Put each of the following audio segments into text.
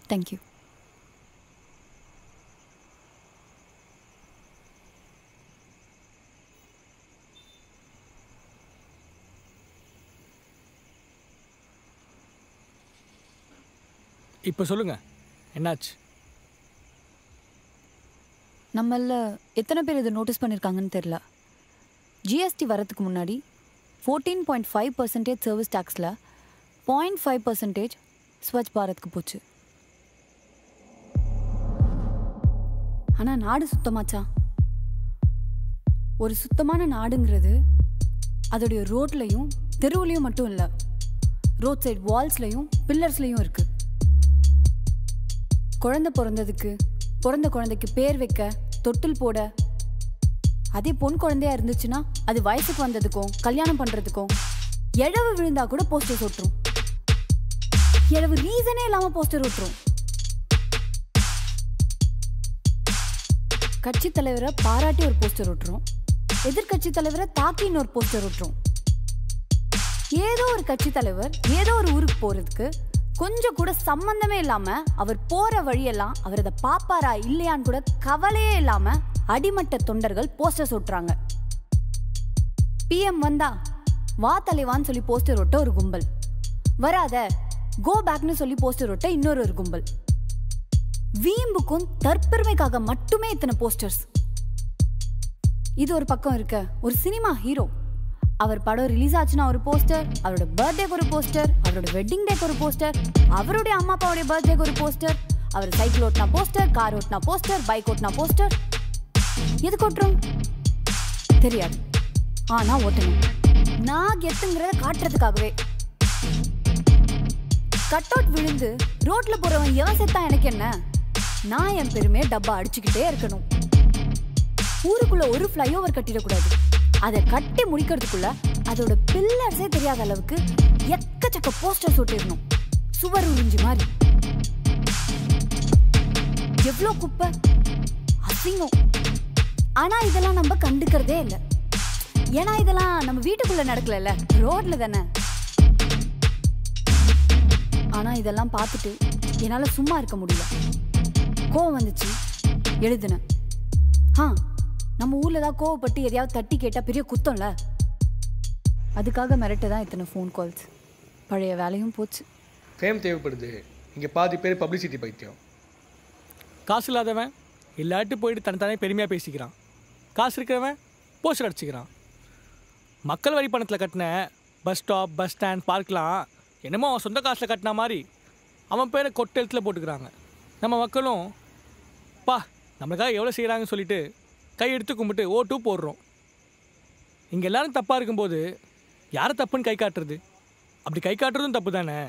thank you இப்போ சொல்லுங்க என்னாச்சு நம்மள எத்தனை பேர் இதை நோட்டீஸ் பண்ணியிருக்காங்கன்னு தெரில ஜிஎஸ்டி வரதுக்கு முன்னாடி fourteen point five percentage service டேக்ஸில் பாயிண்ட் ஃபைவ் பர்சன்டேஜ் ஸ்வச் பாரத்க்கு போச்சு ஆனால் நாடு சுத்தமாச்சா ஒரு சுத்தமான நாடுங்கிறது அதோடைய ரோட்லையும் தெருவுலையும் மட்டும் இல்லை ரோட் சைடு வால்ஸ்லையும் பில்லர்ஸ்லையும் இருக்குது குழந்தை பிறந்ததுக்கு பிறந்த குழந்தைக்கு பேர் வைக்க தொட்டில் போட அதே பொன் குழந்தையா இருந்துச்சுன்னா அது வயசுக்கு வந்ததுக்கும் கல்யாணம் பண்றதுக்கும் இழவு விழுந்தா கூட போஸ்டர் ஒட்டுரும் இழவு ரீசனே இல்லாம போஸ்டர் ஒட்டுரும் கட்சி தலைவரை பாராட்டி ஒரு போஸ்டர் ஒட்டுறோம் எதிர்கட்சி தலைவரை தாக்கி இன்னொரு போஸ்டர் ஒட்டுறோம் ஏதோ ஒரு கட்சி தலைவர் ஏதோ ஒரு ஊருக்கு போறதுக்கு கொஞ்சம் கூட சம்பந்தமே இல்லாம அவர் போற வழியெல்லாம் அவர் அதை பாப்பாரா இல்லையான்னு கூட கவலையே இல்லாம அடிமட்ட தொண்டர்கள் போஸ்டர்ஸ் ஒட்டுறாங்க பிஎம் வந்தா வா தலைவான்னு சொல்லி போஸ்டர் ஒட்ட ஒரு கும்பல் வராத கோ பேக்னு சொல்லி போஸ்டர் ஒட்ட இன்னொரு ஒரு கும்பல் வீம்புக்கும் தற்பெருமைக்காக மட்டுமே இத்தனை போஸ்டர்ஸ் இது ஒரு பக்கம் இருக்க ஒரு சினிமா ஹீரோ அவர் படம் ரிலீஸ் ஆச்சுன்னா ஒரு போஸ்டர் அவரோட பர்த்டேக்கு ஒரு போஸ்டர் அவரோட வெட்டிங் டேக்கு ஒரு போஸ்டர் அவருடைய அம்மா அப்பாவுடைய பர்த்டேக்கு ஒரு போஸ்டர் அவர் சைக்கிள் ஓட்டினா போஸ்டர் கார் ஓட்டினா போஸ்டர் பைக் ஓட்டினா போஸ்டர் எதுக்கு ஓட்டுறோம் தெரியாது ஆனா ஓட்டணும் நான் கெத்துங்கிறத காட்டுறதுக்காகவே கட் அவுட் விழுந்து ரோட்ல போறவன் எவன் செத்தா எனக்கு என்ன நான் என் பெருமையை டப்பா அடிச்சுக்கிட்டே இருக்கணும் ஊருக்குள்ள ஒரு ஃப்ளைஓவர் கட்டிடக்கூடாது அதை கட்டி முடிக்கிறதுக்குள்ள அதோட பில்லர்ஸே தெரியாத அளவுக்கு எக்கச்சக்க போஸ்டர்ஸ் ஒட்டிடணும் சுவர் உறிஞ்சி மாதிரி எவ்வளோ குப்பை அசிங்கம் ஆனா இதெல்லாம் நம்ம கண்டுக்கிறதே இல்லை ஏன்னா இதெல்லாம் நம்ம வீட்டுக்குள்ள நடக்கலல்ல ரோட்ல தானே ஆனா இதெல்லாம் பார்த்துட்டு என்னால சும்மா இருக்க முடியல கோவம் வந்துச்சு எழுதுனேன் ஆ நம்ம ஊர்ல தான் கோவப்பட்டு எதையாவது தட்டி கேட்டா பெரிய குத்தம்ல அதுக்காக மிரட்ட தான் இத்தனை ஃபோன் கால்ஸ் பழைய வேலையும் போச்சு ஃபேம் தேவைப்படுது இங்கே பாதி பேர் பப்ளிசிட்டி பைத்தியம் காசு இல்லாதவன் இல்லாட்டி போயிட்டு தனித்தானே பெருமையாக பேசிக்கிறான் காசு இருக்கிறவன் போஸ்டர் அடிச்சுக்கிறான் மக்கள் வரி பணத்தில் கட்டின பஸ் ஸ்டாப் பஸ் ஸ்டாண்ட் பார்க்லாம் என்னமோ அவன் சொந்த காசில் கட்டின மாதிரி அவன் பேரை கொட்டெழுத்தில் போட்டுக்கிறாங்க நம்ம மக்களும் பா நம்மளுக்காக எவ்வளோ செய்கிறாங்கன்னு சொல்லிட்டு கை எடுத்து கும்பிட்டு ஓ டூ போடுறோம் இங்கே எல்லாரும் தப்பாக இருக்கும்போது யாரை தப்புன்னு கை காட்டுறது அப்படி கை காட்டுறதும் தப்பு தானே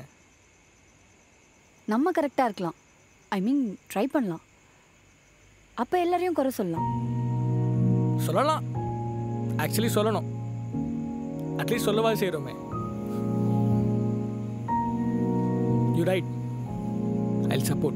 நம்ம கரெக்டாக இருக்கலாம் ஐ மீன் ட்ரை பண்ணலாம் அப்போ எல்லாரையும் குறை சொல்லலாம் சொல்லலாம் ஆக்சுவலி சொல்லணும் அட்லீஸ்ட் சொல்லவா செய்கிறோமே you right I support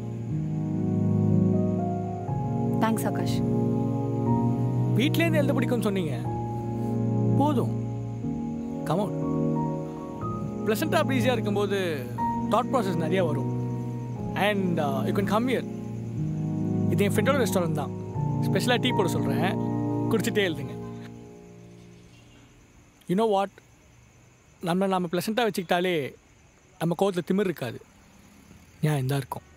thanks Akash வீட்லேருந்து எழுத பிடிக்கும்னு சொன்னீங்க போதும் கமௌன் ப்ளசண்ட்டாக ப்ரீஸியாக இருக்கும்போது தாட் ப்ராசஸ் நிறைய வரும் and you can come here இது என் ஃப்ரெண்டோட ரெஸ்டாரண்ட் தான் ஸ்பெஷலாக டீ போட சொல்கிறேன் குடிச்சிட்டே எழுதுங்க யூனோ வாட் நம்ம நம்ம ப்ளசண்ட்டாக வச்சுக்கிட்டாலே நம்ம கோவத்தில் திமிர் இருக்காது ஏன் இந்த இருக்கும்